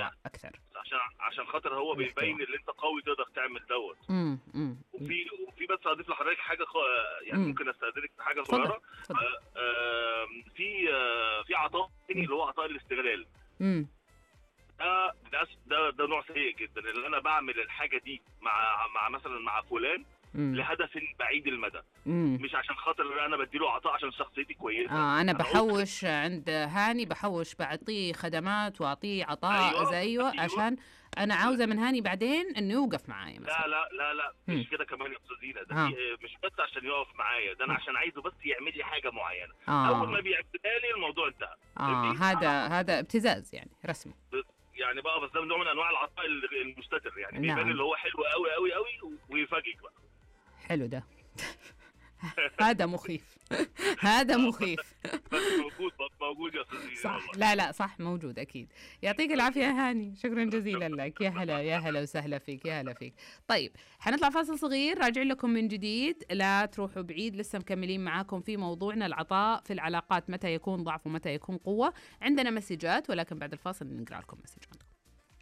لا اكثر عشان عشان خاطر هو الاحتواء. بيبين ان انت قوي تقدر تعمل دوت امم امم وفي وفي بس اضيف لحضرتك حاجه خ... يعني مم. ممكن استاذنك في حاجه اتفضل صغيره اتفضل آه، آم، في آه، في عطاء تاني اللي هو عطاء الاستغلال امم ده ده ده, ده نوع سيء جدا اللي انا بعمل الحاجه دي مع مع مثلا مع فلان امم لهدف بعيد المدى امم مش عشان خاطر انا بديله عطاء عشان شخصيتي كويسه آه انا أنا قلت- بحوش عند هاني بحوش بعطيه خدمات واعطيه عطاء أيوة، زيه أيوة. عشان انا عاوزه من هاني بعدين انه يوقف معايا لا مثلا لا لا لا مم. مش كده كمان يا استاذ زينه ده آه. في- مش بس عشان يقف معايا ده انا عشان عايزه بس يعمل لي حاجه معينه اول ما اه بيعملها لي الموضوع انتهى اه فهمتي؟ هذا هذا ابتزاز يعني رسمي يعني بقى بس ده نوع من انواع العطاء المستتر يعني نعم. بيبان اللي هو حلو قوي قوي قوي ويفاجئك بقى حلو ده هذا مخيف هذا مخيف بس موجود موجود يا استاذ زينه صح والله لا لا صح موجود اكيد يعطيك العافيه يا هاني شكرا جزيلا لك يا هلا يا هلا وسهلا فيك يا هلا فيك طيب حنطلع فاصل صغير راجعين لكم من جديد لا تروحوا بعيد لسه مكملين معاكم في موضوعنا العطاء في العلاقات متى يكون ضعف ومتى يكون قوه عندنا مسجات ولكن بعد الفاصل نقرا لكم مسج عندكم